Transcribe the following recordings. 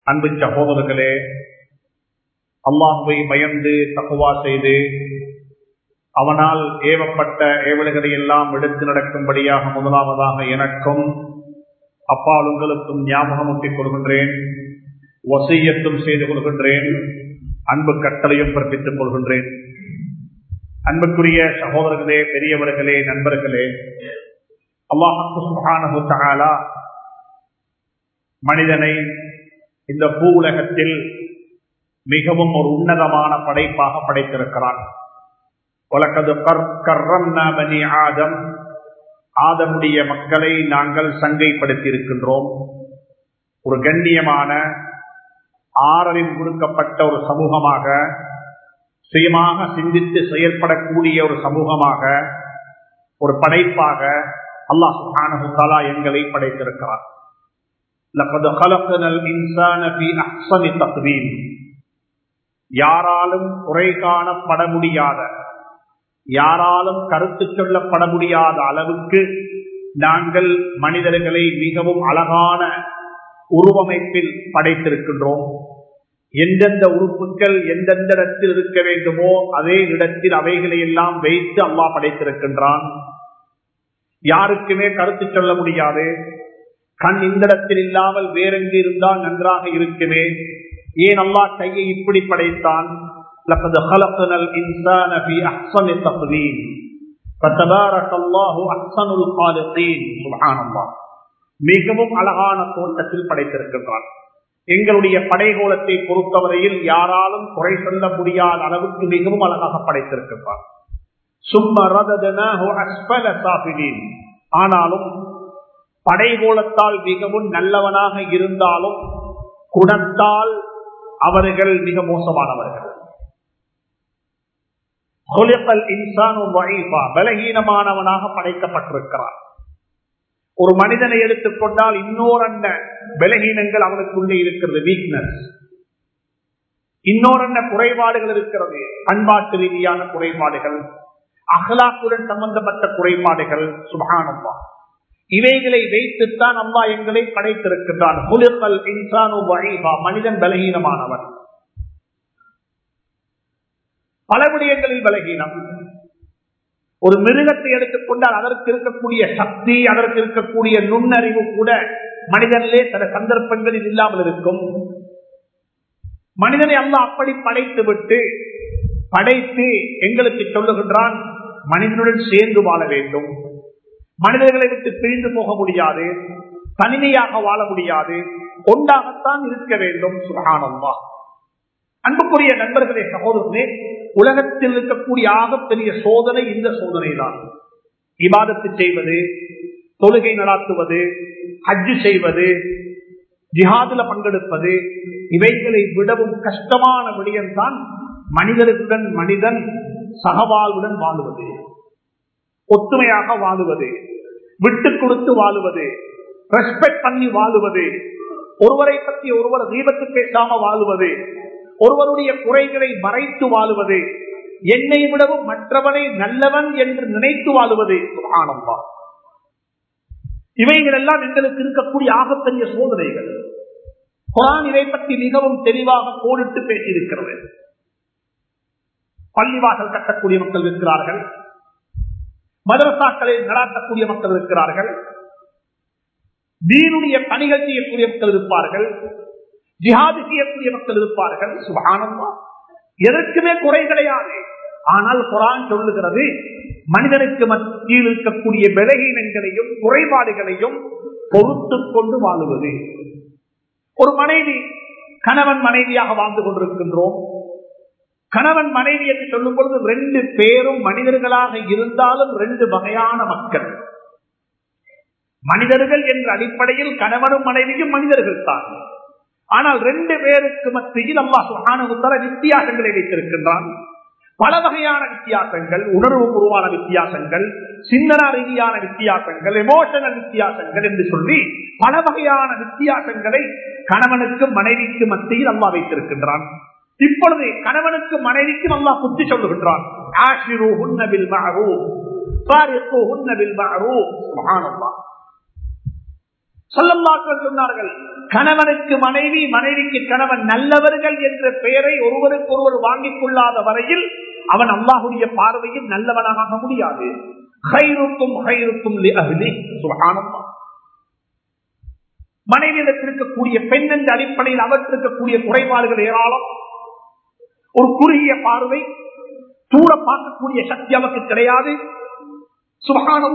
அன்பு சகோதரர்களே அல்லாஹுவை பயந்து தக்குவா செய்து அவனால் ஏவப்பட்ட ஏவல்களை எல்லாம் எடுத்து நடக்கும்படியாக முதலாவதாக எனக்கும் அப்பால் உங்களுக்கும் ஞாபகமூட்டிக் கொள்கின்றேன் வசையத்தும் செய்து கொள்கின்றேன் அன்பு கட்டளையும் பிறப்பித்துக் கொள்கின்றேன் அன்புக்குரிய சகோதரர்களே பெரியவர்களே நண்பர்களே அல்லாஹு சுகானு தகாலா மனிதனை இந்த பூ உலகத்தில் மிகவும் ஒரு உன்னதமான படைப்பாக படைத்திருக்கிறான் உலகது கர்ரம்னி ஆதம் ஆதமுடைய மக்களை நாங்கள் சங்கைப்படுத்தி இருக்கின்றோம் ஒரு கண்ணியமான ஆறறிவு கொடுக்கப்பட்ட ஒரு சமூகமாக சுயமாக சிந்தித்து செயல்படக்கூடிய ஒரு சமூகமாக ஒரு படைப்பாக அல்லாஹ் சுஹானஹுத்தாலா எங்களை படைத்திருக்கிறார் யாராலும் குறை காணப்பட முடியாத யாராலும் கருத்து சொல்லப்பட முடியாத அளவுக்கு நாங்கள் மனிதர்களை மிகவும் அழகான உருவமைப்பில் படைத்திருக்கின்றோம் எந்தெந்த உறுப்புகள் எந்தெந்த இடத்தில் இருக்க வேண்டுமோ அதே இடத்தில் அவைகளை எல்லாம் வைத்து அம்மா படைத்திருக்கின்றான் யாருக்குமே கருத்து சொல்ல முடியாது கண் இந்த இடத்தில் இல்லாமல் வேறெங்கு இருந்தால் நன்றாக இருக்குமே ஏன் அல்லா கையை இப்படி படைத்தான் மிகவும் அழகான தோட்டத்தில் படைத்திருக்கின்றான் எங்களுடைய படைகோலத்தை பொறுத்தவரையில் யாராலும் குறை சொல்ல முடியாத அளவுக்கு மிகவும் அழகாக படைத்திருக்கின்றான் ஆனாலும் படைகோலத்தால் மிகவும் நல்லவனாக இருந்தாலும் குணத்தால் அவர்கள் மிக மோசமானவர்கள் பலகீனமானவனாக படைக்கப்பட்டிருக்கிறான் ஒரு மனிதனை எடுத்துக்கொண்டால் இன்னொரு பலகீனங்கள் அவனுக்குள்ளே இருக்கிறது வீக்னஸ் இன்னொரு குறைபாடுகள் இருக்கிறது பண்பாட்டு ரீதியான குறைபாடுகள் அகலாக்குடன் சம்பந்தப்பட்ட குறைபாடுகள் சுபானம்மா இவைகளை வைத்துத்தான் அம்மா எங்களை படைத்திருக்கின்றான் மனிதன் பலகீனமானவன் பல விடயங்களில் பலகீனம் ஒரு மிருகத்தை எடுத்துக்கொண்டால் அதற்கு இருக்கக்கூடிய சக்தி அதற்கு இருக்கக்கூடிய நுண்ணறிவு கூட மனிதனிலே சில சந்தர்ப்பங்களில் இல்லாமல் இருக்கும் மனிதனை அல்ல அப்படி படைத்து விட்டு படைத்து எங்களுக்கு சொல்லுகின்றான் மனிதனுடன் சேர்ந்து வாழ வேண்டும் மனிதர்களை விட்டு பிரிந்து போக முடியாது தனிமையாக வாழ முடியாது ஒன்றாகத்தான் இருக்க வேண்டும் சுகானம்மா அன்புக்குரிய நண்பர்களே சகோதரர்களே உலகத்தில் இருக்கக்கூடிய ஆகப்பெரிய சோதனை இந்த சோதனை தான் இபாதத்து செய்வது தொழுகை நடாத்துவது ஹஜ்ஜு செய்வது ஜிஹாதுல பங்கெடுப்பது இவைகளை விடவும் கஷ்டமான விடயம்தான் மனிதர்களுடன் மனிதன் சகவாழ்வுடன் வாழுவது ஒத்துமையாக வாழுவது விட்டு கொடுத்து வாழுவது ரெஸ்பெக்ட் பண்ணி வாழுவது ஒருவரை பற்றி ஒருவர் தீபத்து பேசாம வாழுவது ஒருவருடைய குறைகளை மறைத்து வாழுவது என்னை விடவும் மற்றவனை நல்லவன் என்று நினைத்து வாழுவது ஆனந்தா இவைகள் எல்லாம் எங்களுக்கு இருக்கக்கூடிய ஆகப்பெரிய சோதனைகள் குரான் இதை பற்றி மிகவும் தெளிவாக கோடிட்டு பேசியிருக்கிறது பள்ளிவாசல் கட்டக்கூடிய மக்கள் இருக்கிறார்கள் மதரசாக்களை நடாத்தக்கூடிய மக்கள் இருக்கிறார்கள் தீனுடைய பணிகள் செய்யக்கூடிய மக்கள் இருப்பார்கள் ஜிஹாது செய்யக்கூடிய மக்கள் இருப்பார்கள் சுபானந்தா எதற்குமே குறை கிடையாது ஆனால் குரான் சொல்லுகிறது மனிதனுக்கு மத்தியில் இருக்கக்கூடிய விலகீனங்களையும் குறைபாடுகளையும் பொறுத்து கொண்டு வாழுவது ஒரு மனைவி கணவன் மனைவியாக வாழ்ந்து கொண்டிருக்கின்றோம் கணவன் மனைவி என்று சொல்லும் பொழுது ரெண்டு பேரும் மனிதர்களாக இருந்தாலும் ரெண்டு வகையான மக்கள் மனிதர்கள் என்ற அடிப்படையில் கணவனும் மனைவியும் மனிதர்கள் தான் ஆனால் ரெண்டு பேருக்கு மத்தியில் அம்மா சுகானுத்தர வித்தியாசங்களை வைத்திருக்கின்றான் பல வகையான வித்தியாசங்கள் உணர்வு பூர்வமான வித்தியாசங்கள் சிந்தனா ரீதியான வித்தியாசங்கள் எமோஷனல் வித்தியாசங்கள் என்று சொல்லி பல வகையான வித்தியாசங்களை கணவனுக்கு மனைவிக்கு மத்தியில் அம்மா வைத்திருக்கின்றான் இப்பொழுது கணவனுக்கு மனைவிக்கு நல்லா புத்தி சொல்லுகின்றான் சொல்லல்லாக்கள் சொன்னார்கள் கணவனுக்கு மனைவி மனைவிக்கு கணவன் நல்லவர்கள் என்ற பெயரை ஒருவருக்கு ஒருவர் வாங்கிக் கொள்ளாத வரையில் அவன் அல்லாஹுடைய பார்வையில் நல்லவனாக ஆக முடியாது ஹைருக்கும் ஹைருக்கும் மனைவியிடத்தில் இருக்கக்கூடிய பெண் என்ற அடிப்படையில் அவற்றில் இருக்கக்கூடிய குறைபாடுகள் ஏராளம் ஒரு குறுகிய பார்வை தூர பார்க்கக்கூடிய சக்தி அவருக்கு கிடையாது சுபகானம்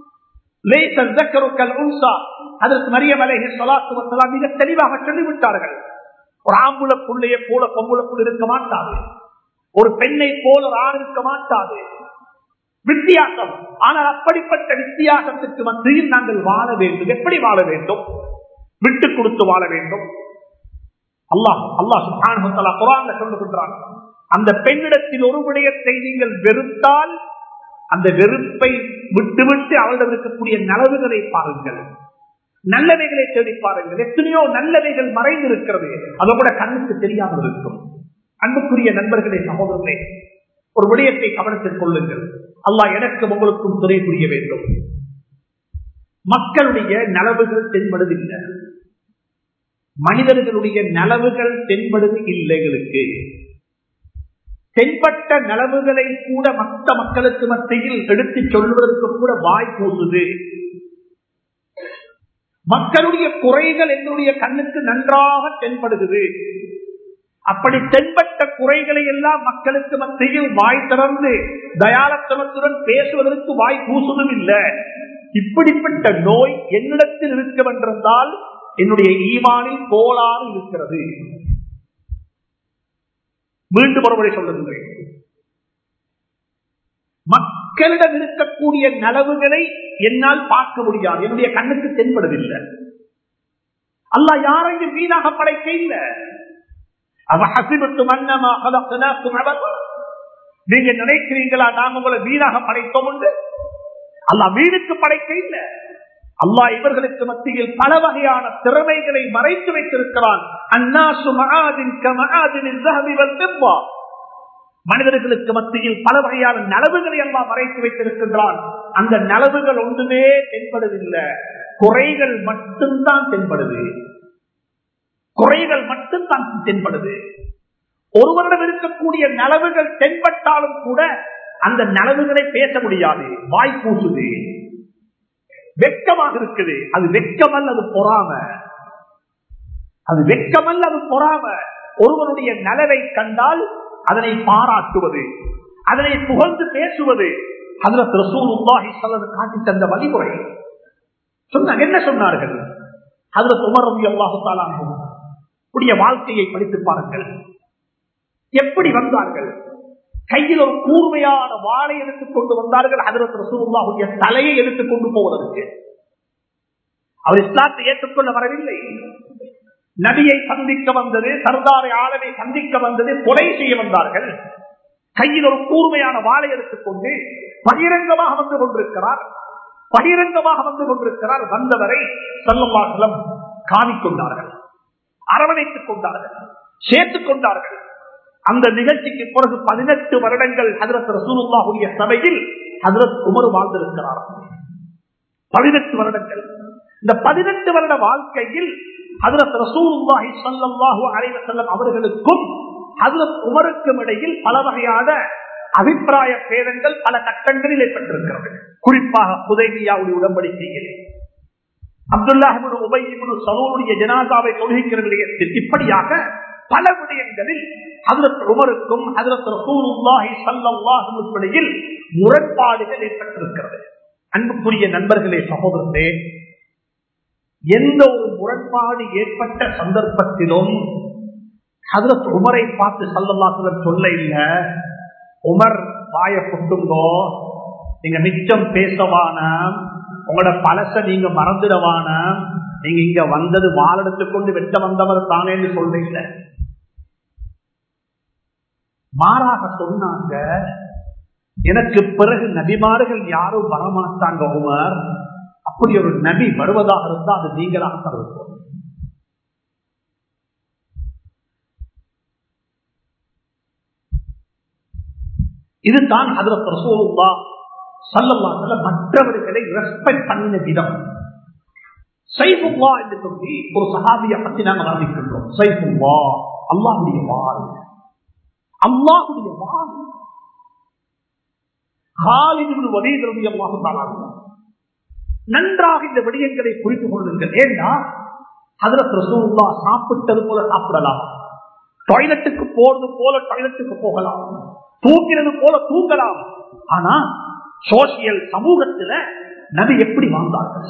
அதற்கு மரியம் அலைஹி ஸலாத்து வஸலாம் மிக தெளிவாக சொல்லிவிட்டார்கள் ஒரு ஆம்புல புள்ளையை போல பொம்புல புள்ள இருக்க மாட்டாது ஒரு பெண்ணை போல ஒரு ஆண் இருக்க மாட்டாது வித்தியாசம் ஆனால் அப்படிப்பட்ட வித்தியாசத்துக்கு மத்தியில் நாங்கள் வாழ வேண்டும் எப்படி வாழ வேண்டும் விட்டு கொடுத்து வாழ வேண்டும் அல்லாஹ் அல்லாஹ் சுப்ஹானஹு வ தஆலா குர்ஆன்ல சொல்லுகின்றான் அந்த பெண்ணிடத்தில் ஒரு விடயத்தை நீங்கள் வெறுத்தால் அந்த வெறுப்பை விட்டுவிட்டு அவளிடம் இருக்கக்கூடிய நலவுகளை பாருங்கள் நல்லவைகளை தேடி பாருங்கள் எத்தனையோ நல்லவைகள் மறைந்திருக்கிறது அதை கூட கண்ணுக்கு தெரியாமல் இருக்கும் அன்புக்குரிய நண்பர்களே சகோதரர்களே ஒரு விடயத்தை கவனத்தில் கொள்ளுங்கள் அல்லாஹ் எனக்கும் உங்களுக்கும் துணை புரிய வேண்டும் மக்களுடைய நலவுகள் தென்படுவதில்லை மனிதர்களுடைய நலவுகள் தென்படுவது இல்லைகளுக்கு தென்பட்ட நலவுகளை கூட மற்ற மக்களுக்கு மத்தியில் எடுத்து சொல்வதற்கு கூட வாய் பூசுது மக்களுடைய குறைகள் எங்களுடைய கண்ணுக்கு நன்றாக தென்படுகிறது அப்படி தென்பட்ட குறைகளை எல்லாம் மக்களுக்கு மத்தியில் வாய் திறந்து தயாலத்தனத்துடன் பேசுவதற்கு வாய் பூசுவதும் இல்லை இப்படிப்பட்ட நோய் என்னிடத்தில் இருக்க வென்றிருந்தால் என்னுடைய ஈமானில் கோளாறு இருக்கிறது மீண்டும் ஒருமுறை சொல்லுங்கள் மக்களிடம் இருக்கக்கூடிய நலவுகளை என்னால் பார்க்க முடியாது என்னுடைய கண்ணுக்கு தென்படுவதில்லை அல்ல யாரையும் வீணாக படைக்க இல்லை அவ ஹசிபத்து மன்னமா நீங்க நினைக்கிறீங்களா நாங்க உங்களை வீணாக படைத்தோம் உண்டு அல்ல வீணுக்கு படைக்க இல்லை அல்லாஹ் இவர்களுக்கு மத்தியில் பல வகையான திறமைகளை மறைத்து வைத்திருக்கிறான் மனிதர்களுக்கு மத்தியில் பல வகையான நலவுகளை எல்லாம் மறைத்து வைத்திருக்கின்றான் அந்த நலவுகள் ஒன்றுமே தென்படுவதில்லை குறைகள் மட்டும்தான் தென்படுது குறைகள் மட்டும்தான் தென்படுது ஒருவரிடம் இருக்கக்கூடிய நலவுகள் தென்பட்டாலும் கூட அந்த நலவுகளை பேச முடியாது வாய் பூசுது வெட்கமாக இருக்குது அது வெட்கமல்ல அது பொறாம அது வெட்கமல்ல அது பொறாம ஒருவருடைய நலவை கண்டால் அதனை பாராட்டுவது அதனை புகழ்ந்து பேசுவது அதுல ரசூலுல்லாஹி ஸல்லல்லாஹு காட்டி தந்த வழிமுறை சொன்னாங்க என்ன சொன்னார்கள் அதுல உமர் ரலியல்லாஹு தஆலா புதிய வாழ்க்கையை படித்து பாருங்கள் எப்படி வந்தார்கள் கையில் ஒரு கூர்மையான வாளை எடுத்துக் கொண்டு வந்தார்கள் அதற்கு ரசூலுல்லாஹுடைய தலையை எடுத்துக் கொண்டு போவதற்கு அவர் இஸ்லாத்தை ஏற்றுக்கொள்ள வரவில்லை நபியை சந்திக்க வந்தது சர்தாரை ஆளவை சந்திக்க வந்தது கொலை செய்ய வந்தார்கள் கையில் ஒரு கூர்மையான வாளை எடுத்துக்கொண்டு பகிரங்கமாக வந்து கொண்டிருக்கிறார் பகிரங்கமாக வந்து கொண்டிருக்கிறார் வந்தவரை செல்லம்மாசலம் காமிக்கொண்டார்கள் அரவணைத்துக் கொண்டார்கள் சேர்த்துக் கொண்டார்கள் அந்த நிகழ்ச்சிக்கு பிறகு பதினெட்டு வருடங்கள் ஹதரத் ரசூலுல்லாஹுடைய சபையில் ஹதரத் உமர் வாழ்ந்திருக்கிறார் பதினெட்டு வருடங்கள் இந்த பதினெட்டு வருட வாழ்க்கையில் ஹதரத் ரசூலுல்லாஹி ஸல்லல்லாஹு அலைஹி வஸல்லம் அவர்களுக்கும் ஹதரத் உமருக்கும் இடையில் பல வகையான அபிப்பிராய பேதங்கள் பல கட்டங்களில் ஏற்பட்டிருக்கிறது குறிப்பாக புதைவியாவுடைய உடன்படிக்கையில் அப்துல்லாஹிபின் உபயிபின் சலூருடைய ஜனாதாவை தொழுகிக்கிறவர்களுடைய இப்படியாக பல விடயங்களில் ஹதரத் உமருக்கும் ஹதரத் ரசூலுல்லாஹி ஸல்லல்லாஹு இடையில் முரண்பாடுகள் ஏற்பட்டிருக்கிறது அன்புக்குரிய நண்பர்களே சகோதரர்களே எந்த ஒரு முரண்பாடு ஏற்பட்ட சந்தர்ப்பத்திலும் ஹதரத் உமரை பார்த்து சல்லல்லாஹுடன் சொல்ல இல்ல உமர் வாய புட்டுங்கோ நீங்க மிச்சம் பேசவான உங்களோட பழச நீங்க மறந்துடவான நீங்க இங்க வந்தது வாழெடுத்து கொண்டு வெட்ட வந்தவர் தானேன்னு சொல்றீங்க மாறாக சொன்னாங்க எனக்கு பிறகு நபிமார்கள் யாரும் வரமாட்டாங்க உமர் அப்படி ஒரு நபி வருவதாக இருந்தா அது நீங்களாக இருக்கும் இதுதான் அதுல பிரசோல்லா சல்லல்லாத்துல மற்றவர்களை ரெஸ்பெக்ட் பண்ணின விதம் சைஃபுல்லா என்று சொல்லி ஒரு சஹாபியை பத்தி நாங்க வர்ணிக்கின்றோம் சைஃபுல்லா அல்லாஹுடைய வாள் அல்லாஹுடைய வாள் காலிது வலியுறுத்தி அல்லாஹு நன்றாக இந்த விடயங்களை புரிந்து கொள்ளுங்கள் ஏன்னா அதுல ரசூல்லா சாப்பிட்டது போல சாப்பிடலாம் டாய்லெட்டுக்கு போறது போல டாய்லெட்டுக்கு போகலாம் தூக்கிறது போல தூங்கலாம் ஆனா சோசியல் சமூகத்துல நபி எப்படி வாழ்ந்தார்கள்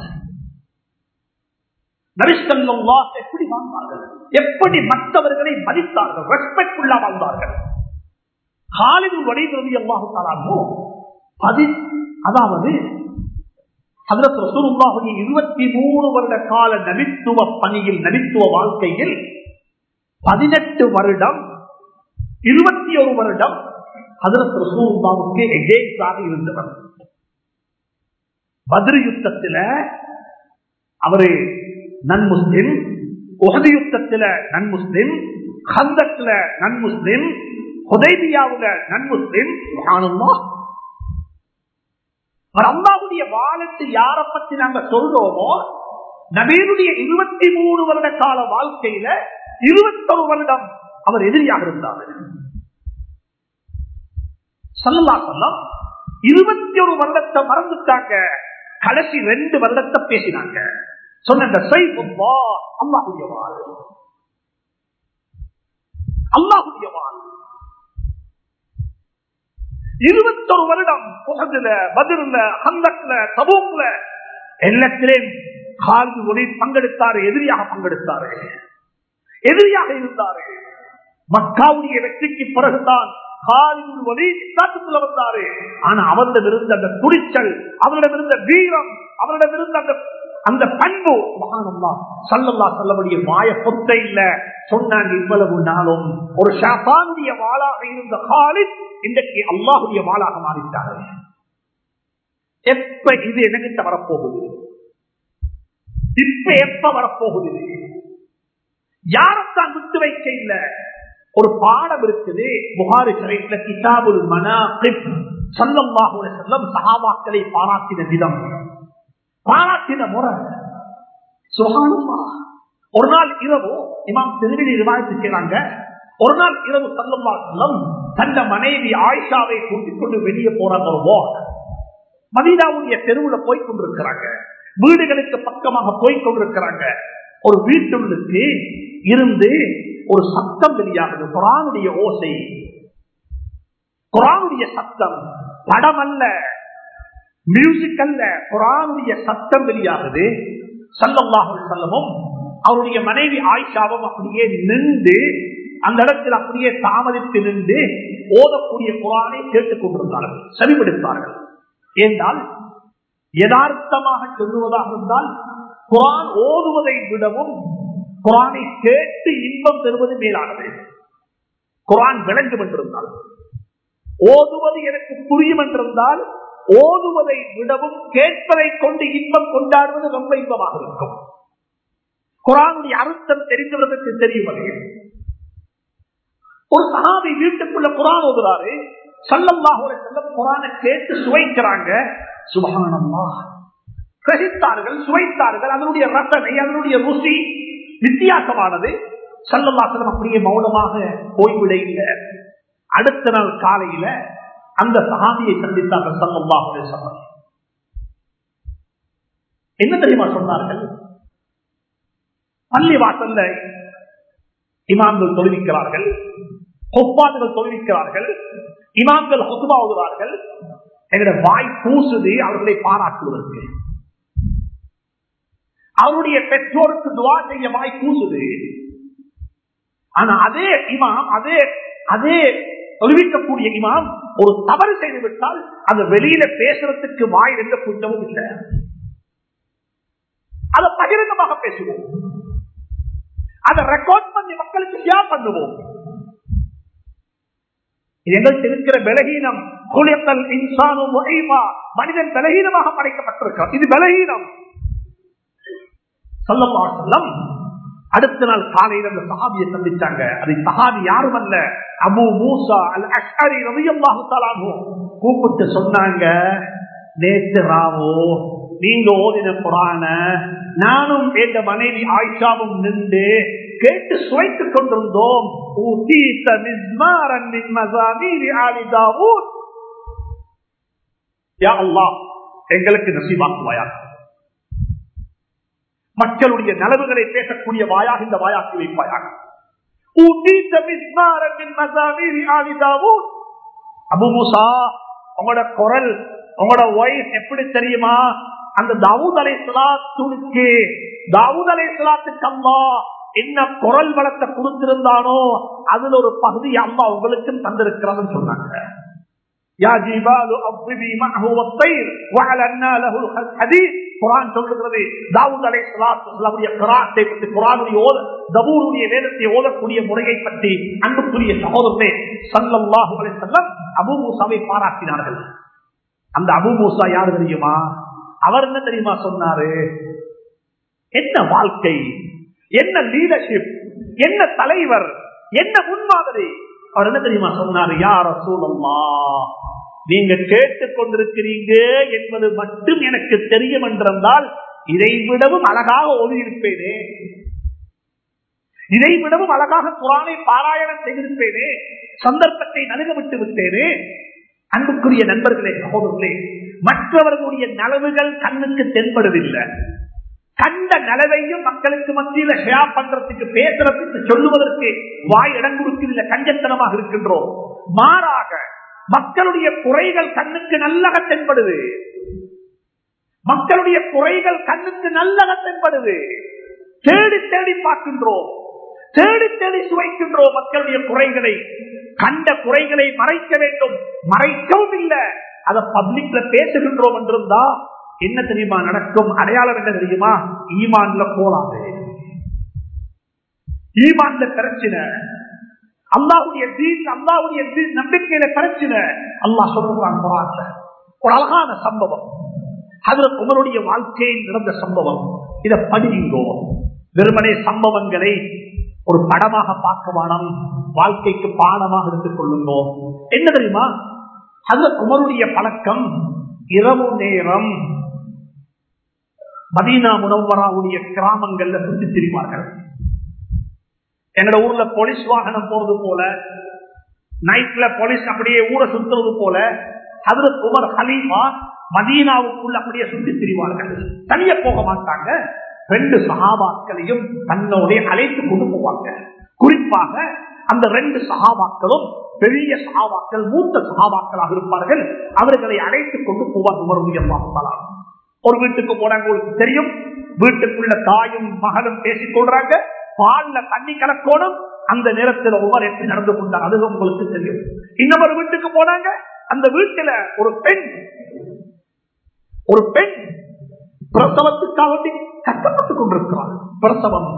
நபிஸ்கல்லா எப்படி வாழ்ந்தார்கள் எப்படி மற்றவர்களை மதித்தார்கள் ரெஸ்பெக்ட்ஃபுல்லா வாழ்ந்தார்கள் காலிது வடிவதி அல்லாஹாலோ பதி அதாவது ஹதரத் ரசூலுல்லாஹுடைய இருபத்தி மூணு வருட கால நபித்துவ பணியில் நபித்துவ வாழ்க்கையில் பதினெட்டு வருடம் இருபத்தி ஒரு வருடம் ஹதரத் ரசூலுல்லாவுக்கு எகேன்ஸ்டாக இருந்தவர் பதிரு யுத்தத்தில் அவரு நன் முஸ்லிம் உகது யுத்தத்தில் நன் முஸ்லிம் ஹந்தத்துல நன் முஸ்லிம் ஹுதைபியாவுல நன் முஸ்லிம் அல்லாவுடைய வாழத்து யார பத்தி நாங்க சொல்றோமோ நபீனுடைய இருபத்தி மூணு வருட கால வாழ்க்கையில இருபத்தொரு வருடம் அவர் எதிரியாக இருந்தார் சொல்லலா சொல்லம் இருபத்தி ஒரு வருடத்தை மறந்துட்டாங்க கடைசி ரெண்டு வருடத்தை பேசினாங்க சொன்ன அல்லாஹுடைய வாழ் அல்லாஹுடைய வாழ் இருபத்தொரு வருடம் புகதுல பதில ஹந்தக்ல தபூக்ல எல்லாத்திலேயும் கால்வி ஒளி பங்கெடுத்தாரு எதிரியாக பங்கெடுத்தாரு எதிரியாக இருந்தாரு மக்காவுடைய வெற்றிக்கு பிறகுதான் காலின் ஒளி இஸ்லாத்துக்குள்ள வந்தாரு ஆனா அவரிடம் இருந்த அந்த துணிச்சல் அவரிடம் இருந்த வீரம் அவரிடம் இருந்த அந்த அந்த பண்பு மகானம்மா சல்லல்லா சொல்லக்கூடிய மாய பொத்த இல்ல சொன்னாங்க இவ்வளவு நாளும் ஒரு ஷாபானுடைய வாளாக இருந்த காலின் இன்றைக்கு அல்லாஹுடைய வாளாக மாறிட்டாரு எப்ப இது எனக்கிட்ட வரப்போகுது இப்ப எப்ப வரப்போகுது யாரத்தான் விட்டு வைக்க இல்ல ஒரு பாடம் இருக்குது புகாரி சிறைத்துல கிதாபுல் மனாபிப் சல்லல்லாஹுடைய செல்லம் சகாபாக்களை பாராட்டின விதம் பாராட்டின முறை சுகானுமா ஒரு நாள் இரவு இமாம் திருவிழி ரிவாயத்து செய்றாங்க ஒரு நாள் இரவு சல்லல்லா செல்லம் தந்த மனைவி ஆயிஷாவை கூட்டிக் கொண்டு வெளியே போறாங்க ஒரு walk. மதீனாவுடைய தெருவுல போய் கொண்டிருக்கிறாங்க வீடுகளுக்கு பக்கமாக போய் கொண்டிருக்கிறாங்க ஒரு வீட்டுள்ளுக்கு இருந்து ஒரு சத்தம் வெளியாகுது குரானுடைய ஓசை குரானுடைய சத்தம் படம் அல்ல மியூசிக் அல்ல குரானுடைய சத்தம் வெளியாகுது சல்லல்லாஹு செல்லமும் அவருடைய மனைவி ஆயிஷாவும் அப்படியே நின்று அந்த இடத்தில் அப்படியே தாமதித்து நின்று ஓதக்கூடிய குரானை கேட்டுக் கொண்டிருந்தார்கள் செவிப்படுத்தார்கள் என்றால் யதார்த்தமாக சொல்லுவதாக இருந்தால் குரான் ஓதுவதை விடவும் குரானை கேட்டு இன்பம் பெறுவது மேலானது குரான் விளங்கும் என்றிருந்தால் ஓதுவது எனக்கு புரியும் என்றிருந்தால் ஓதுவதை விடவும் கேட்பதை கொண்டு இன்பம் கொண்டாடுவது ரொம்ப இன்பமாக இருக்கும் குரானுடைய அர்த்தம் தெரிந்தவர்களுக்கு தெரியும் வகையில் ஒரு சகாபி வீட்டுக்குள்ள குரான் ஓதுறாரு சல்லல்லாஹுல செல்லம் குரானை கேட்டு சுவைக்கிறாங்க சுபகானம்மா கிரகித்தார்கள் சுவைத்தார்கள் அதனுடைய ரசனை அதனுடைய ருசி வித்தியாசமானது சல்லல்லாசலம் அப்படியே மௌனமாக போய்விட இல்லை அடுத்த நாள் காலையில அந்த சகாபியை சந்தித்தார்கள் சல்லல்லாஹுலே சொல்லம் என்ன தெரியுமா சொன்னார்கள் பள்ளி வாசல்ல இமாம்கள் தொழுவிக்கிறார்கள் கொப்பாதுகள் தொழுவிக்கிறார்கள் இமாம்கள் ஹொசுபாவுகிறார்கள் எங்களுடைய வாய் பூசுது அவர்களை பாராட்டுவதற்கு அவருடைய பெற்றோருக்கு துவா செய்ய வாய் பூசுது ஆனா அதே இமாம் அதே அதே தொழுவிக்கக்கூடிய இமாம் ஒரு தவறு செய்து விட்டால் அது வெளியில பேசுறதுக்கு வாய் எந்த குற்றமும் இல்லை அதை பகிரங்கமாக பேசுவோம் அதை ரெக்கார்ட் பண்ணி மக்களுக்கு ஷேர் பண்ணுவோம் எங்களுக்கு இருக்கிற பலகீனம் குளித்தல் இன்சானும் மனிதன் பலகீனமாக படைக்கப்பட்டிருக்கிறார் இது பலகீனம் சொல்லம் அடுத்த நாள் காலையில் அந்த சஹாபியை சந்திச்சாங்க அது சஹாபி யாரும் அல்ல அபு மூசா அல் அஷ்ஹரி ரவியல்லாஹு தலானு கூப்பிட்டு சொன்னாங்க நேற்று ராவோ நீங்க ஓதின குரான நானும் என்ற மனைவி ஆயிஷாவும் நின்று கேட்டு சுவைத்துக் கொண்டிருந்தோம் ஊதீத மிஸ்மாரன் மின் மஸாமீரி ஆலி தாவூத் யா அல்லாஹ் எங்களுக்கு நசீபாக்குவாயாக மக்களுடைய நலவுகளை பேசக்கூடிய வாயாக இந்த வாயாக்கி வைப்பாயாக ஊதீத மிஸ்மாரன் மின் மஸாமீரி ஆலி தாவூத் அபு மூசா உங்களோட குரல் உங்களோட வாய்ஸ் எப்படி தெரியுமா அந்த தாவூத் அலை சலாத்துக்கு தாவூத் அலை சலாத்துக்கு அம்மா என்ன குரல் வளத்தை கொடுத்திருந்தானோ அதுல ஒரு பகுதி அம்மா உங்களுக்கும் தந்திருக்கிறதுன்னு சொன்னாங்க யா ஜிபாலு அவ்விபி மஅஹு வத்தைர் வஅலன்னா லஹு ஹதீஸ் குர்ஆன் சொல்லுகிறது தாவூத் அலைஹிஸ்ஸலாத்து வஸலாமுடைய கிராத்தை பற்றி குர்ஆனுடைய ஓத தபூருடைய வேதத்தை ஓதக்கூடிய முறையை பற்றி அன்புக்குரிய சகோதரனே ஸல்லல்லாஹு அலைஹி வஸல்லம் அபூ மூசாவை பாராட்டினார்கள் அந்த அபூ மூசா யார் தெரியுமா அவர் என்ன தெரியுமா சொன்னாரு என்ன வாழ்க்கை என்ன லீடர்ஷிப் என்ன தலைவர் என்ன முன்மாதிரி அவர் என்ன தெரியுமா சொன்னார் யார சூழல்லா நீங்க கேட்டுக் கொண்டிருக்கிறீங்க என்பது மட்டும் எனக்கு தெரியும் என்றால் இதை விடவும் அழகாக ஓதியிருப்பேனே இதை விடவும் அழகாக குரானை பாராயணம் செய்திருப்பேனே சந்தர்ப்பத்தை நலுக விட்டு விட்டேனே அன்புக்குரிய நண்பர்களே சகோதரர்களே மற்றவர்களுடைய நலவுகள் கண்ணுக்கு தென்படுவதில்லை கண்ட நலவையும் மக்களுக்கு மத்தியில ஷேர் பண்றதுக்கு பேசுறதுக்கு சொல்லுவதற்கு வாய் இடம் கொடுக்கவில்லை கஞ்சத்தனமாக இருக்கின்றோம் மாறாக மக்களுடைய குறைகள் கண்ணுக்கு நல்லக தென்படுது மக்களுடைய குறைகள் கண்ணுக்கு நல்லக தென்படுது தேடி தேடி பார்க்கின்றோம் தேடி தேடி சுவைக்கின்றோம் மக்களுடைய குறைகளை கண்ட குறைகளை மறைக்க வேண்டும் மறைக்கவும் இல்லை அதை பப்ளிக்ல பேசுகின்றோம் என்றிருந்தா என்ன தெரியுமா நடக்கும் அடையாளம் என்ன தெரியுமா ஈமான்ல போலாது ஈமான்ல பிரச்சனை அல்லாவுடைய தீன் அல்லாவுடைய நம்பிக்கையில பிரச்சனை அல்லாஹ் சொல்றான் குரான்ல ஒரு அழகான சம்பவம் அதுல உங்களுடைய வாழ்க்கையில் நடந்த சம்பவம் இதை படிங்கோ வெறுமனே சம்பவங்களை ஒரு படமாக பார்க்க வேணாம் வாழ்க்கைக்கு பாடமாக எடுத்துக் கொள்ளுங்கோ என்ன தெரியுமா அதுல குமருடைய பழக்கம் இரவு நேரம் மதீனா முனவராவுடைய கிராமங்கள்ல சுற்றி திரிவார்கள் எங்கட ஊர்ல போலீஸ் வாகனம் போறது போல நைட்ல போலீஸ் அப்படியே ஊரை சுத்துறது போல அதுல உமர் ஹலீமா மதீனாவுக்குள்ள அப்படியே சுற்றி திரிவார்கள் தனிய போக மாட்டாங்க ரெண்டு சகாபாக்களையும் தன்னோட அழைத்து கொண்டு போவாங்க குறிப்பாக அந்த ரெண்டு சகாபாக்களும் பெரிய சகாபாக்கள் மூத்த சகாபாக்களாக இருப்பார்கள் அவர்களை அழைத்துக் கொண்டு போவார் உமருடைய பார்க்கலாம் ஒரு வீட்டுக்கு போனாங்க உங்களுக்கு தெரியும் வீட்டுக்குள்ள தாயும் மகனும் பேசிக் கொள்றாங்க பால்ல தண்ணி கலக்கோணும் அந்த நேரத்தில் ஒவ்வொரு எப்படி நடந்து கொண்டாங்க அது உங்களுக்கு தெரியும் இன்னொரு வீட்டுக்கு போனாங்க அந்த வீட்டுல ஒரு பெண் ஒரு பெண் பிரசவத்துக்காக வேண்டி கஷ்டப்பட்டுக் கொண்டிருக்கிறார் பிரசவம்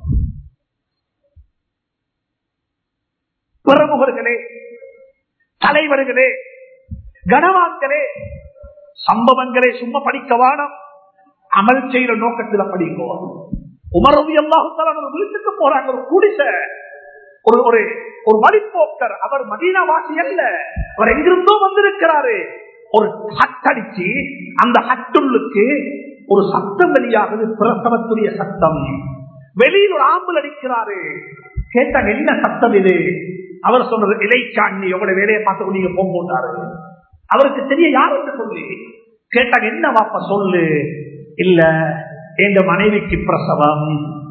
பிரமுகர்களே தலைவர்களே கனவான்களே சம்பவங்களை சும்மா படிக்க வானம் அமல் செய்யற நோக்கத்தில் படிக்கோ உமரவி அல்லாஹு வீட்டுக்கு போறாங்க ஒரு குடிச ஒரு ஒரு ஒரு வழிப்போக்கர் அவர் மதீனாவாசி அல்ல அவர் எங்கிருந்தோ வந்திருக்கிறாரு ஒரு ஹட்டடிச்சு அந்த ஹட்டுள்ளுக்கு ஒரு சத்தம் வெளியாகுது பிரசவத்துடைய சத்தம் வெளியில் ஒரு ஆம்பல் அடிக்கிறாரு கேட்டாங்க என்ன சத்தம் இது அவர் சொன்னது இலைக்காண்ணி எவ்வளவு வேலையை பார்த்து நீங்க போக போட்டாரு அவருக்கு தெரிய யார் என்று சொல்லி கேட்டாங்க என்ன வாப்பா சொல்லு இல்ல எங்க மனைவிக்கு பிரசவம்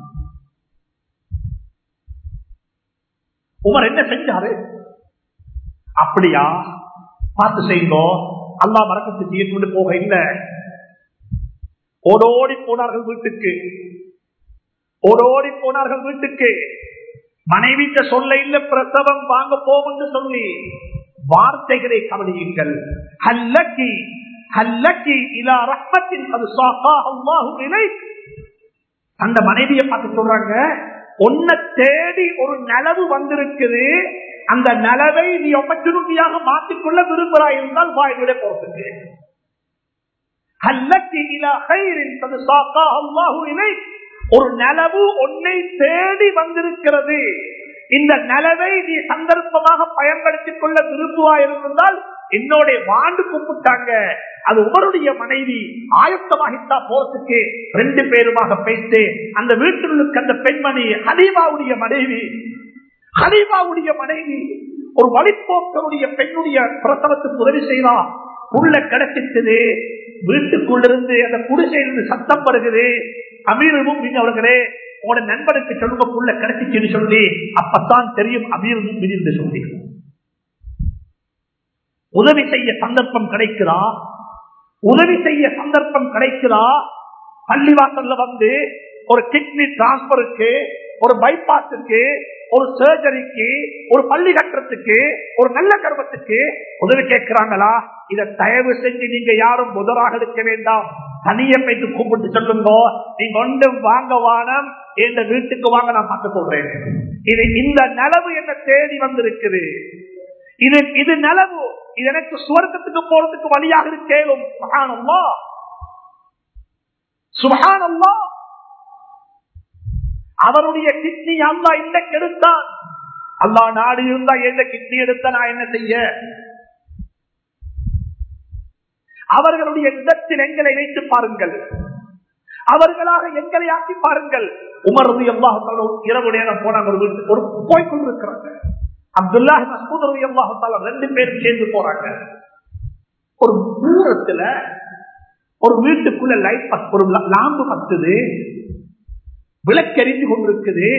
உமர் என்ன செஞ்சாரு அப்படியா பார்த்து செய்யுங்கோ அல்லா மறக்கத்து செய்ய கொண்டு போக இல்லை ஓடோடி போனார்கள் வீட்டுக்கு ஓடோடி போனார்கள் வீட்டுக்கு மனைவிட்ட சொல்ல இல்ல பிரசவம் வாங்க போகும் சொல்லி வார்த்தைகளை கவனியுங்கள் ஹல்லக்கி ஹல்லக்கி இலா ரஹ்மத்தின் அது அல்லாஹு நிலை அந்த மனைவியை பார்த்து சொல்றாங்க உன்னை தேடி ஒரு நலவு வந்திருக்குது அந்த நலவை நீ ஆப்பர்ச்சுனிட்டியாக மாற்றிக்கொள்ள விரும்புகிறாய் இருந்தால் வாயிலே போறதுக்கு ஒரு நலவு உன்னை தேடி வந்திருக்கிறது இந்த நலவை நீ சந்தர்ப்பமாக பயன்படுத்திக் கொள்ள விரும்புவாய் இருந்தால் என்னோட வாண்டு கூப்பிட்டாங்க அது உமருடைய மனைவி ஆயத்தமாகித்தா போறதுக்கு ரெண்டு பேருமாக பேசி அந்த வீட்டிலுக்கு அந்த பெண்மணி ஹலீமாவுடைய மனைவி ஹலீமாவுடைய மனைவி ஒரு வழிப்போக்கருடைய பெண்ணுடைய பிரசவத்துக்கு உதவி செய்தா உள்ள கிடைச்சிட்டது வீட்டுக்குள்ளிருந்து அந்த குடிசையிலிருந்து சத்தம் வருகிறது அமீரமும் அவர்களே உங்களோட நண்பனுக்கு சொல்லுங்க புள்ள கிடைச்சிச்சுன்னு சொல்லி அப்பத்தான் தெரியும் அமீரமும் என்று சொல்லி உதவி செய்ய சந்தர்ப்பம் கிடைக்கிறா உதவி செய்ய சந்தர்ப்பம் கிடைக்கிறா பள்ளிவாசல்ல வந்து ஒரு கிட்னி டிரான்ஸ்பருக்கு ஒரு பைபாஸுக்கு ஒரு சர்ஜரிக்கு ஒரு பள்ளி கட்டுறதுக்கு ஒரு நல்ல கர்மத்துக்கு உதவி கேட்கிறாங்களா இதை தயவு செஞ்சு நீங்க யாரும் முதலாக இருக்க வேண்டாம் தனியை போயிட்டு கூப்பிட்டு சொல்லுங்க நீங்க ஒன்றும் வாங்க வானம் எந்த வீட்டுக்கு வாங்க நான் பார்த்துக் கொள்றேன் இது இந்த நலவு என்ன தேடி வந்திருக்குது இது இது நலவு இது எனக்கு சுவர்க்கத்துக்கு போறதுக்கு வழியாக இருக்கேனும் சுகானம்மா சுகானம்மா அவருடைய கிட்னி அல்லா இன்னைக்கு எடுத்தான் அல்லா நாடு இருந்தா எந்த கிட்னி எடுத்த நான் என்ன செய்ய அவர்களுடைய இடத்தில் எங்களை வைத்து பாருங்கள் அவர்களாக எங்களை ஆக்கி பாருங்கள் உமரது எல்லாத்தாலும் இரவு நேரம் போனாங்க ஒரு வீட்டு ஒரு போய் கொண்டிருக்கிறாங்க அப்துல்லாஹ் மசூத் ரவி அல்லாஹால ரெண்டு பேரும் சேர்ந்து போறாங்க ஒரு தூரத்துல ஒரு வீட்டுக்குள்ள லைட் ஒரு லாம்பு பத்துது விளக்கெறிந்து கொண்டிருக்குது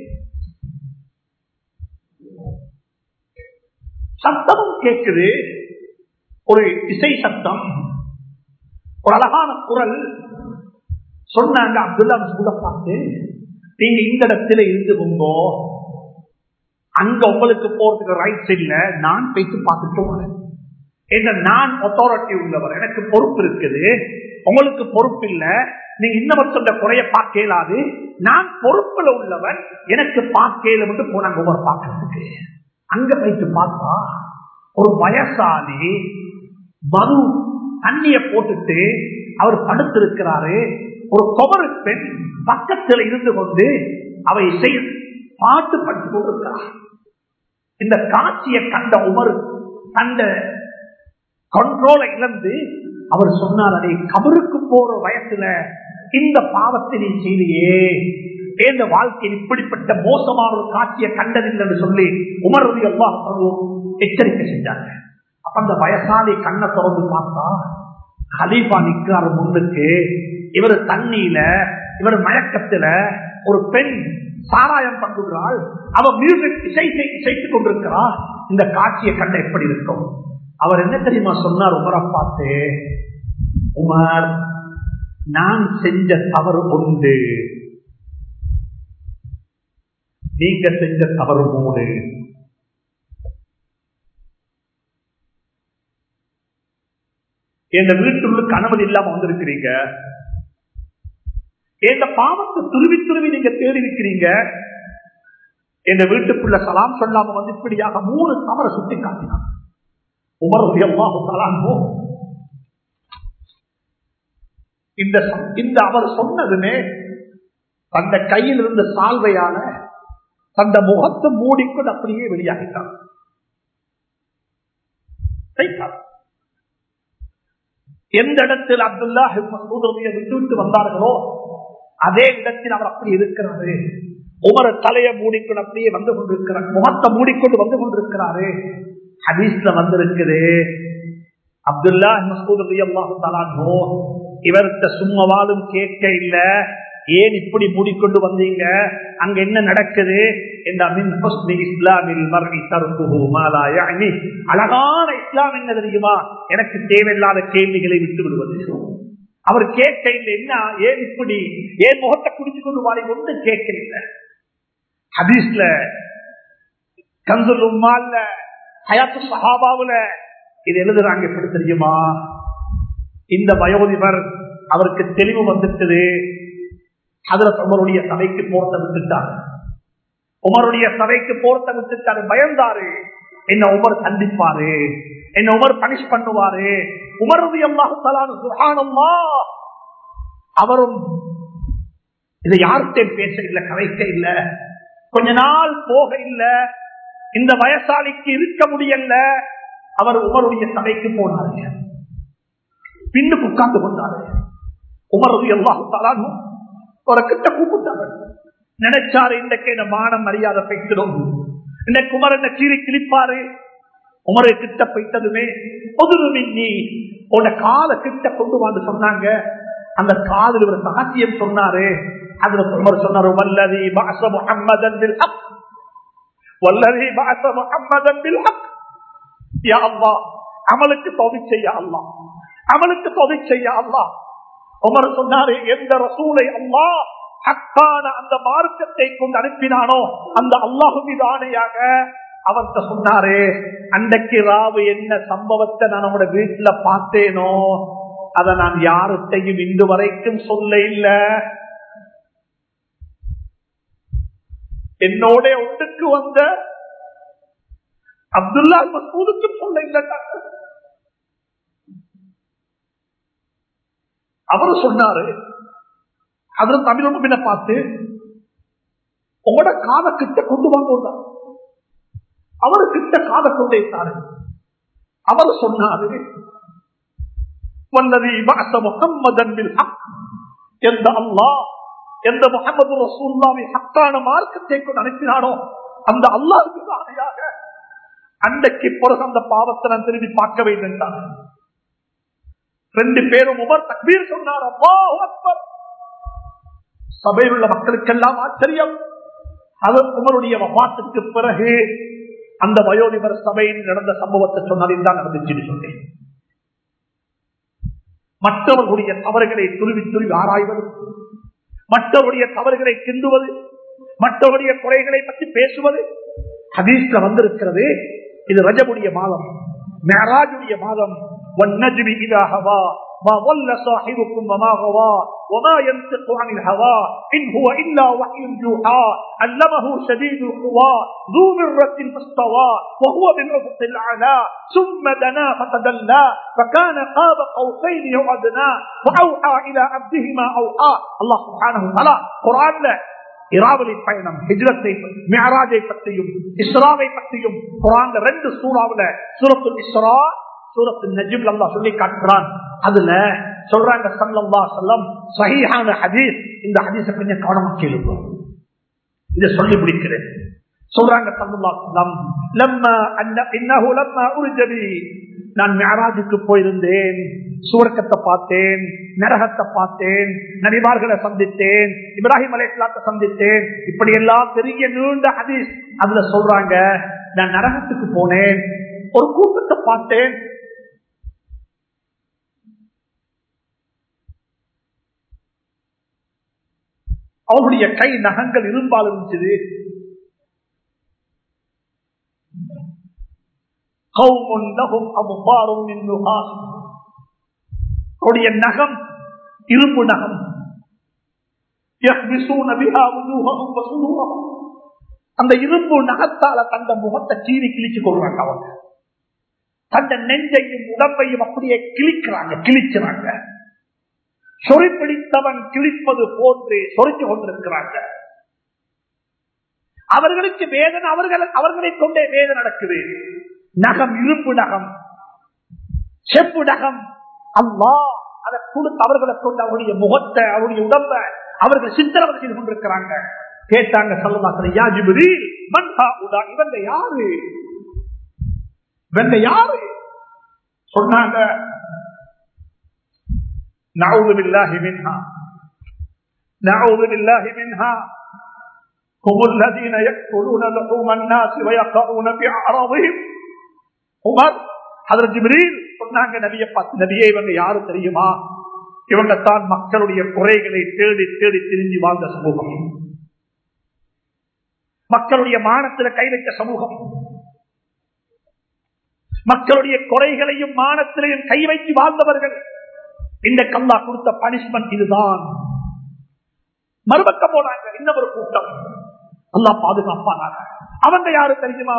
சத்தமும் கேட்குது ஒரு இசை சத்தம் ஒரு அழகான குரல் சொன்னாங்க அப்துல்லா மசூத பார்த்து நீங்க இந்த இடத்துல இருந்து கொண்டோ அங்க உங்களுக்கு போறதுக்கு ரைட்ஸ் இல்ல நான் பேசி பார்த்துட்டு வரேன் எங்க நான் அத்தாரிட்டி உள்ளவர் எனக்கு பொறுப்பு இருக்குது உங்களுக்கு பொறுப்பு இல்ல நீங்க இன்னவர் சொன்ன குறைய பார்க்க இயலாது நான் பொறுப்புல உள்ளவன் எனக்கு பார்க்கல மட்டும் போனாங்க ஒவ்வொரு பார்க்கறதுக்கு அங்க போயிட்டு பார்த்தா ஒரு வயசாளி மது தண்ணிய போட்டுட்டு அவர் படுத்திருக்கிறாரு ஒரு குமரு பெண் பக்கத்தில் இருந்து கொண்டு அவை இசை பாட்டு படித்துக் கொண்டிருக்கிறார் இந்த காட்சியை கண்ட உமர் கண்ட கண்ட்ரோலை இழந்து அவர் சொன்னார் அதை கபருக்கு போற வயசுல இந்த பாவத்தை நீ செய்தியே இந்த வாழ்க்கையில் இப்படிப்பட்ட மோசமான ஒரு காட்சியை கண்டதில்லை என்று சொல்லி உமரது எல்லா எச்சரிக்கை செஞ்சாங்க அப்ப அந்த வயசாலி கண்ணை திறந்து பார்த்தா ஹலீஃபா நிக்கிறாரு முன்னுக்கு இவர் தண்ணியில இவர் மயக்கத்துல ஒரு பெண் சாராயம் பண்றாள் அவ மியூசிக் இசை இசைத்துக் கொண்டிருக்கிறார் இந்த காட்சியை கண்ட எப்படி இருக்கும் அவர் என்ன தெரியுமா சொன்னார் உமரை பார்த்து உமர் நான் செஞ்ச தவறு உண்டு நீங்க செஞ்ச தவறு மூணு எந்த வீட்டுள்ளுக்கு அனுமதி இல்லாம வந்திருக்கிறீங்க எந்த பாவத்தை துருவி துருவி நீங்க தேடி இருக்கிறீங்க எந்த வீட்டுக்குள்ள சலாம் சொல்லாம வந்து இப்படியாக மூணு தவறை சுட்டி காட்டினார் உமருடைய இந்த இந்த அவர் சொன்னதுமே தந்த கையில் இருந்த சால்வையால தந்த முகத்தை மூடிக்கொண்டு அப்படியே வெளியாகிட்டார் எந்த இடத்தில் அப்துல்லா விட்டு விட்டு வந்தார்களோ அதே இடத்தில் அவர் அப்படி இருக்கிறாரு ஒவ்வொரு தலையை மூடிக்கொண்டு அப்படியே வந்து கொண்டிருக்கிறார் முகத்தை மூடிக்கொண்டு வந்து கொண்டிருக்கிறாரு ஹதீஸ்ல வந்திருக்குது அப்துல்லா மசூத் அல்லாஹு இவர்கிட்ட சும்மாவாலும் கேட்க இல்ல ஏன் இப்படி மூடிக்கொண்டு வந்தீங்க அங்க என்ன நடக்குது அழகான இஸ்லாம் என்ன தெரியுமா எனக்கு தேவையில்லாத கேள்விகளை விட்டு விடுவது அவர் கேட்க இல்லை என்ன ஏன் இப்படி ஏன் முகத்தை குடிச்சு கொண்டு வாரி ஒன்று கேட்க இல்லை ஹதீஸ்ல கந்துல் உம்மால்ல ஹயாத்து சஹாபாவுல இது எழுதுறாங்க எப்படி தெரியுமா இந்த வயோதிபர் அவருக்கு தெளிவு வந்துட்டது அதுல உமருடைய சபைக்கு போர்த்த விட்டுட்டார் உமருடைய சபைக்கு போர்த்த விட்டுட்டாரு பயந்தாரு என்ன உமர் சந்திப்பாரு என்ன உமர் பனிஷ் பண்ணுவாரு உமருடைய சுகானம்மா அவரும் இதை யார்கிட்டையும் பேச இல்லை கதைக்க இல்லை கொஞ்ச நாள் போக இல்லை இந்த வயசாளிக்கு இருக்க முடியல அவர் உமருடைய சபைக்கு போனாரு பின்னுக்கு உட்கார்ந்து கொண்டாரு உமரது எல்லாம் ஒரு கிட்ட கூப்பிட்டாரு நினைச்சாரு இன்றைக்கு என்ன மானம் மரியாதை பெய்கிறோம் இந்த குமர் என்ன கீறி கிழிப்பாரு உமரை கிட்ட போயிட்டதுமே பொதுமின்னி உன்னை கால கிட்ட கொண்டு வந்து சொன்னாங்க அந்த காதல் ஒரு சாட்சியம் சொன்னாரு அதுல உமர் சொன்னாரு வல்லதி பாச முகம்மதன் பில் ஹக் வல்லதி பாச முகம்மதன் பில் ஹக் யா அல்லாஹ் அமலுக்கு தொகை செய்ய அல்லாஹ் அமலுக்கு தொகை செய்ய அல்லாஹ் உமர் சொன்னாரு எந்த ரசூலை அல்லாஹ் ஹக்கான அந்த மார்க்கத்தை கொண்டு அனுப்பினானோ அந்த அல்லாஹு மீது ஆணையாக அவர்கிட்ட சொன்னாரு அன்றைக்கு ராவு என்ன சம்பவத்தை நான் உங்களோட வீட்டுல பார்த்தேனோ அதை நான் யார்கிட்டையும் இன்று வரைக்கும் சொல்ல இல்ல என்னோட ஒன்றுக்கு வந்த அப்துல்லா மசூதுக்கும் சொல்ல இல்லை அவரு சொன்னாரு அதுல தமிழ் ஒண்ணு பார்த்து உங்களோட காத கிட்ட கொண்டு வாங்க அவரு கிட்ட காத கொண்டே தாரு அவர் சொன்னாரு வல்லதி பாச முகம்மதன் எந்த அல்லாஹ் எந்த முகமது ரசூல்லாவை ஹக்கான மார்க்கத்தை கொண்டு அனுப்பினானோ அந்த அல்லாஹுக்கு ஆணையாக அன்றைக்கு பிறகு அந்த பாவத்தை நான் திரும்பி பார்க்க வேண்டும் ரெண்டு பேரும் உமர் தக்பீர் சொன்னார் அல்லாஹ் அக்பர் சபையில் உள்ள மக்களுக்கெல்லாம் ஆச்சரியம் அது உமருடைய வபாத்துக்கு பிறகு அந்த வயோதிபர் சபையில் நடந்த சம்பவத்தை சொன்னதில் தான் நடந்துச்சுன்னு சொன்னேன் மற்றவர்களுடைய தவறுகளை துருவி துருவி ஆராய்வது மற்றவருடைய தவறுகளை கிண்டுவது மற்றவருடைய குறைகளை பற்றி பேசுவது ஹதீஸ்ல வந்திருக்கிறது இது ரஜபுடைய மாதம் மேராஜுடைய மாதம் والنجم إذا هوى ما ضل صاحبكم وما غوى وما ينطق عن الهوى إن هو إلا وحي يوحى علمه شديد القوى ذو مرة فاستوى وهو بالأفق الأعلى ثم دنا فتدلى فكان قاب قوسين أو أدنى فأوحى إلى عبده ما أوحى الله سبحانه وتعالى قرآن இராவலி பயணம் ஹிஜ்ரத்தை மியராஜை பற்றியும் இஸ்ராவை பற்றியும் குரான் ரெண்டு சூறாவில சூரத்துல் இஸ்ரா சூரத்து நஜிப் அல்லா சொல்லி காட்டுறான் அதுல சொல்றாங்க சல்லல்லா சொல்லம் சஹீஹான ஹதீஸ் இந்த ஹதீஸ கொஞ்சம் கவனமா கேளுங்க இதை சொல்லி முடிக்கிறேன் சொல்றாங்க சல்லல்லா சொல்லம் லம்மா அன்ன இன்னஹு லம்மா உர்ஜபி நான் மியராஜுக்கு போயிருந்தேன் சூரக்கத்தை பார்த்தேன் நரகத்தை பார்த்தேன் நபிமார்களை சந்தித்தேன் இப்ராஹிம் அலைலாத்தை சந்தித்தேன் இப்படி எல்லாம் பெரிய நீண்ட ஹதீஸ் அதுல சொல்றாங்க நான் நரகத்துக்கு போனேன் ஒரு கூட்டத்தை பார்த்தேன் அவருடைய கை நகங்கள் இரும்பால் இருந்துச்சு அவருடைய நகம் இரும்பு நகம் அந்த இரும்பு நகத்தால தந்த முகத்தை கீறி கிழிச்சு கொள்றாங்க அவங்க தந்த நெஞ்சையும் உடம்பையும் அப்படியே கிழிக்கிறாங்க கிழிக்கிறாங்க சொறி பிடித்தவன் கிழிப்பது போன்று சொரிச்சு கொண்டிருக்கிறாங்க அவர்களுக்கு வேதனை அவர்கள் அவர்களை கொண்டே வேதனை நடக்குது நகம் இரும்பு நகம் செப்பு நகம் அல்லா அதை கொடுத்து அவர்களை கொண்டு அவருடைய முகத்தை அவருடைய உடம்ப அவர்கள் சித்திரவதை செய்து கொண்டிருக்கிறாங்க கேட்டாங்க சொல்லலாம் யா ஜிபிரி மன்ஹா உதா இவங்க யாரு இவங்க யாரு சொன்னாங்க نعوذ بالله منها نعوذ بالله منها هم الذين يأكلون لحوم الناس ويقعون في أعراضهم உமர் ஹதரத் ஜிப்ரீல் சொன்னாங்க நபிய பார்த்து நபியே இவங்க யாரு தெரியுமா இவங்க தான் மக்களுடைய குறைகளை தேடி தேடி திரிஞ்சு வாழ்ந்த சமூகம் மக்களுடைய மானத்தில் கை வைத்த சமூகம் மக்களுடைய குறைகளையும் மானத்திலையும் கை வைத்து வாழ்ந்தவர்கள் இந்த கல்லா கொடுத்த பனிஷ்மெண்ட் இதுதான் மறுபக்கம் போனாங்க இன்னும் ஒரு கூட்டம் அல்லா பாதுகாப்பானாங்க அவங்க யாரு தெரியுமா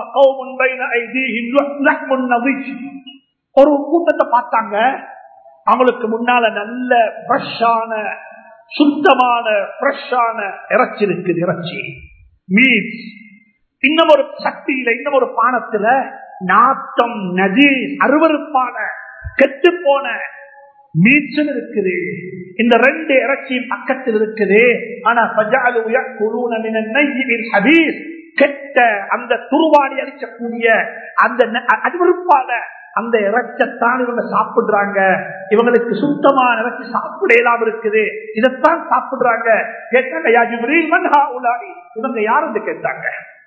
ஒரு கூட்டத்தை பார்த்தாங்க அவங்களுக்கு முன்னால நல்ல ஃப்ரெஷ்ஷான சுத்தமான ஃப்ரெஷ்ஷான இறைச்சி இருக்குது இறைச்சி மீட் இன்னும் ஒரு சக்தியில இன்னும் ஒரு பானத்துல நாட்டம் நதி அருவருப்பான கெட்டு போன மீச்சல் இருக்குது இந்த ரெண்டு இறைச்சியும் பக்கத்தில் இருக்குது ஆனா பஜாலு உயர்குழுன ஹபீஸ் கெட்ட அந்த துருவாடி அடிக்கக்கூடிய அந்த அருவருப்பான அந்த இறைச்சத்தான் இவங்க சாப்பிடுறாங்க இவங்களுக்கு சுத்தமான இறைச்சி சாப்பிட இயலாம இருக்குது இதைத்தான் சாப்பிடுறாங்க கேட்டாங்க யா ஜிப்ரீல் மன் ஹாஉலாஇ இவங்க யாருன்னு கேட்டாங்க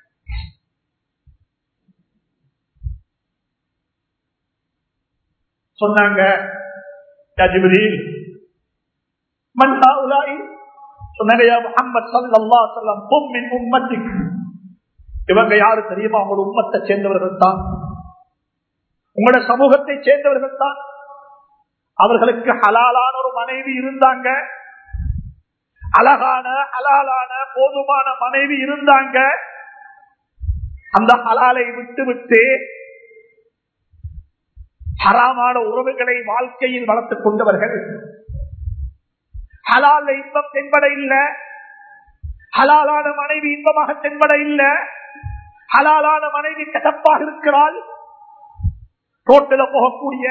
சொன்னாங்க யா ஜிப்ரீல் மன் ஹாஉலாஇ சொன்னாங்க யா முஹம்மத் ஸல்லல்லாஹு அலைஹி வஸல்லம் கும் மின் உம்மத்திக் இவங்க யாரு தெரியுமா உங்களோட உம்மத்தை சேர்ந்தவர்கள் தான் உங்களோட சமூகத்தை சேர்ந்தவர்கள் தான் அவர்களுக்கு ஹலாலான ஒரு மனைவி இருந்தாங்க அழகான ஹலாலான போதுமான மனைவி இருந்தாங்க அந்த ஹலாலை விட்டு விட்டு ஹராமான உறவுகளை வாழ்க்கையில் வளர்த்துக் கொண்டவர்கள் ஹலால இன்பம் தென்பட இல்ல ஹலாலான மனைவி இன்பமாக தென்பட இல்ல ஹலாலான மனைவி கசப்பாக இருக்கிறாள் ரோட்டில் போகக்கூடிய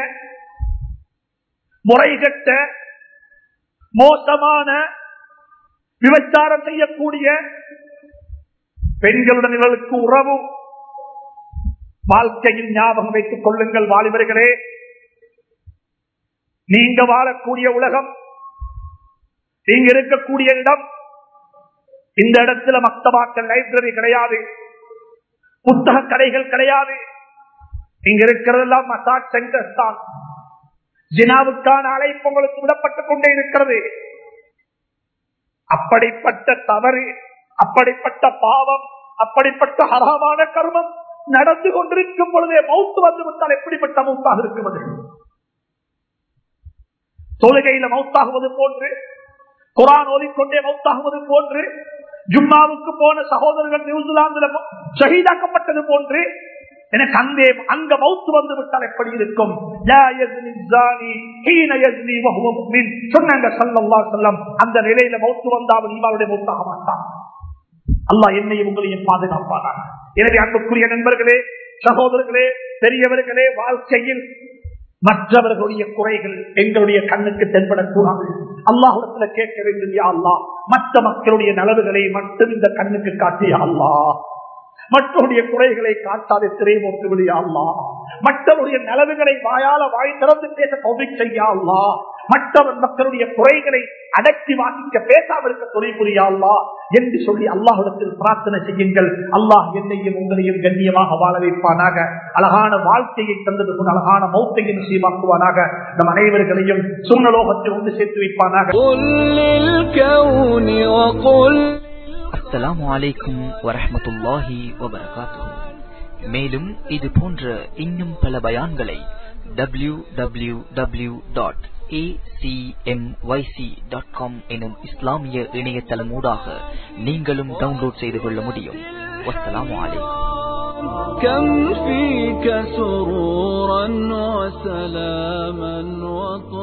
முறைகட்ட மோசமான விபச்சாரம் செய்யக்கூடிய பெண்களுடன் இவர்களுக்கு உறவு வாழ்க்கையில் ஞாபகம் வைத்துக் கொள்ளுங்கள் வாலிபர்களே நீங்க வாழக்கூடிய உலகம் நீங்க இருக்கக்கூடிய இடம் இந்த இடத்துல மக்தபாக்கள் லைப்ரரி கிடையாது புத்தக கடைகள் கிடையாது இங்க இருக்கிறதெல்லாம் மசாஜ் சென்டர்ஸ் தான் ஜினாவுக்கான அழைப்பு உங்களுக்கு விடப்பட்டுக் கொண்டே இருக்கிறது அப்படிப்பட்ட தவறு அப்படிப்பட்ட பாவம் அப்படிப்பட்ட ஹராமான கர்மம் நடந்து கொண்டிருக்கும் பொழுதே மௌத்து வந்து விட்டால் எப்படிப்பட்ட மௌத்தாக இருக்குவது தொழுகையில மௌத்தாகுவது போன்று குரான் ஓதிக்கொண்டே மௌத்தாகுவது போன்று ஜும்மாவுக்கு போன சகோதரர்கள் நியூசிலாந்துல ஷஹீதாக்கப்பட்டது போன்று எனக்கு அங்கே அங்க மௌத்து வந்து விட்டால் எப்படி இருக்கும் சொன்னாங்க அந்த நிலையில மௌத்து வந்தால் இவருடைய மௌத்தாக மாட்டான் அல்லாஹ் என்னையும் உங்களையும் பாதுகாப்பானா எனவே அன்புக்குரிய நண்பர்களே சகோதரர்களே பெரியவர்களே வாழ்க்கையில் மற்றவர்களுடைய குறைகள் எங்களுடைய கண்ணுக்கு தென்படக்கூடாது அல்லாஹுடத்துல கேட்க வேண்டும் யா அல்லா மற்ற மக்களுடைய நலவுகளை மட்டும் இந்த கண்ணுக்கு காட்டியா அல்லா மற்றவருடைய குறைகளை காட்டாது திரைமோட்டு விடியாள்லா மற்றவருடைய நலவுகளை வாயால வாய் திறந்து பேச தொகை செய்யாள்லா மற்றவர் மக்களுடைய குறைகளை அடக்கி வாசிக்க பேசாமல் இருக்க துணை புரியாள்லா என்று சொல்லி அல்லாஹிடத்தில் பிரார்த்தனை செய்யுங்கள் அல்லாஹ் என்னையும் உங்களையும் கண்ணியமாக வாழ வைப்பானாக அழகான வாழ்க்கையை தந்தது கொண்டு அழகான மௌத்தையும் சீமாக்குவானாக நம் அனைவர்களையும் சுண்ணலோகத்தை ஒன்று சேர்த்து வைப்பானாக அஸ்ஸலாமு அலைக்கும் வரஹமத்துல்லாஹி வபரகாத்துஹு மேலும் இது போன்ற இன்னும் பல பயான்களை W W W dot acmyc.com எனும் இஸ்லாமிய இணையதளம் ஊடாக நீங்களும் டவுன்லோட் செய்து கொள்ள முடியும் வஸ்ஸலாமு அலைக்கும் كم فيك سرورا وسلاما وطهورا